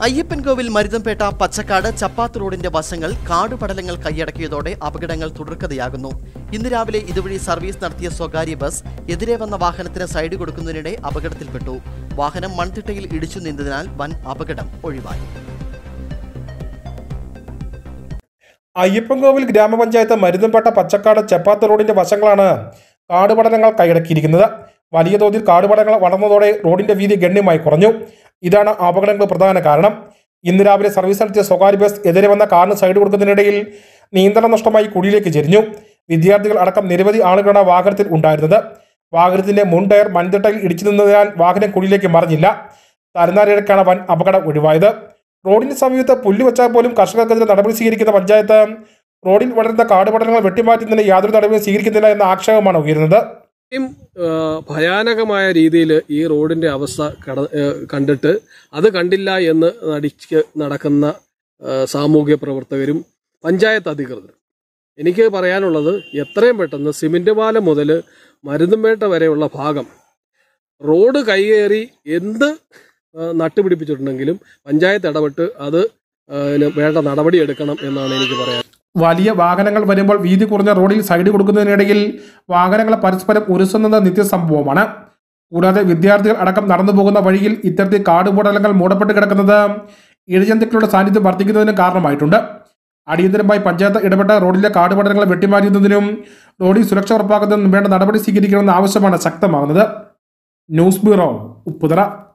അയ്യപ്പൻകോവിൽ മരുതംപേട്ട പച്ചക്കാട് ചപ്പാത്ത് റോഡിന്റെ വശങ്ങൾ കാടുപടലങ്ങൾ കൈയടക്കിയതോടെ അപകടങ്ങൾ തുടർക്കഥയാകുന്നു ഇന്ന് രാവിലെ ഇതുവഴി സർവീസ് നടത്തിയ സ്വകാര്യ ബസ് എതിരെ വന്ന വാഹനത്തിന് സൈഡ് കൊടുക്കുന്നതിനിടെ അപകടത്തിൽപ്പെട്ടു വാഹനം മൺതിട്ടയിൽ ഇടിച്ചു നിന്നതിനാൽ വൻ അപകടം ഒഴിവായി അയ്യപ്പൻകോവിൽ ഗ്രാമപഞ്ചായത്ത് മരുതംപേട്ട പച്ചക്കാട് ചപ്പാത്ത് റോഡിന്റെ വശങ്ങളാണ് കാടുപടലങ്ങൾ കൈയടക്കിയിരിക്കുന്നത് വലിയ തോതിൽ കാടുപടലങ്ങൾ വളർന്നതോടെ റോഡിന്റെ വീതി ഗണ്യമായി കുറഞ്ഞു ഇതാണ് അപകടങ്ങൾക്ക് പ്രധാന കാരണം ഇന്ന് രാവിലെ സർവീസ് നടത്തിയ സ്വകാര്യ ബസ് എതിരെ വന്ന കാറിന് സൈഡ് കൊടുക്കുന്നതിനിടയിൽ നിയന്ത്രണം നഷ്ടമായി കുഴിയിലേക്ക് ചെരിഞ്ഞു വിദ്യാർത്ഥികൾ അടക്കം നിരവധി ആളുകളാണ് വാഹനത്തിൽ ഉണ്ടായിരുന്നത് വാഹനത്തിന്റെ മുൻ ടയർ മൺതിട്ടയിൽ ഇടിച്ചു നിന്നതിനാൽ വാഹനം കുഴിയിലേക്ക് മറിഞ്ഞില്ല തലനാരിഴക്കാണ് വൻ അപകടം ഒഴിവായത് റോഡിന് സമീപത്ത് പുല്ല് വെച്ചാൽ പോലും കർഷകർക്കെതിരെ നടപടി സ്വീകരിക്കുന്ന പഞ്ചായത്ത് റോഡിൽ വളരുന്ന കാടുപടലങ്ങൾ വെട്ടിമാറ്റുന്നതിന് യാതൊരു നടപടിയും സ്വീകരിക്കുന്നില്ല എന്ന ആക്ഷേപമാണ് ഉയരുന്നത് ഇത്രയും ആ, ഭയാനകമായ രീതിയിൽ ഈ റോഡിന്റെ അവസ്ഥ കട ആ, കണ്ടിട്ട് അത് കണ്ടില്ല എന്ന് നടിച്ച് നടക്കുന്ന ആ, സാമൂഹ്യ പ്രവർത്തകരും പഞ്ചായത്ത് അധികൃതരും എനിക്ക് പറയാനുള്ളത് എത്രയും പെട്ടെന്ന് സിമെന്റ് പാലം മുതൽ മരുന്നുമേട്ട വരെയുള്ള ഭാഗം റോഡ് കൈകേറി എന്ത് ആ, നട്ടുപിടിപ്പിച്ചിട്ടുണ്ടെങ്കിലും പഞ്ചായത്ത് ഇടപെട്ട് അത് ആ, ന് വേണ്ട നടപടി എടുക്കണം എന്നാണ് എനിക്ക് പറയാൻ വലിയ വാഹനങ്ങൾ വരുമ്പോൾ വീതി കുറഞ്ഞ റോഡിൽ സൈഡ് കൊടുക്കുന്നതിനിടയിൽ വാഹനങ്ങൾ പരസ്പരം ഉരസുന്നത് നിത്യസംഭവമാണ് കൂടാതെ വിദ്യാർത്ഥികൾ അടക്കം നടന്നു പോകുന്ന വഴിയിൽ ഇത്തരത്തിൽ കാടുപടലങ്ങൾ മൂടപ്പെട്ട് കിടക്കുന്നത് ഇഴജന്തുക്കളുടെ സാന്നിധ്യം വർദ്ധിക്കുന്നതിന് കാരണമായിട്ടുണ്ട് അടിയന്തരമായി പഞ്ചായത്ത് ഇടപെട്ട റോഡിലെ കാടുപടലങ്ങൾ വെട്ടിമാറ്റുന്നതിനും റോഡിൽ സുരക്ഷ ഉറപ്പാക്കുന്നതിനും വേണ്ട നടപടി സ്വീകരിക്കണമെന്ന ആവശ്യമാണ് ശക്തമാകുന്നത് ന്യൂസ് ബ്യൂറോ ഉപ്പുതറ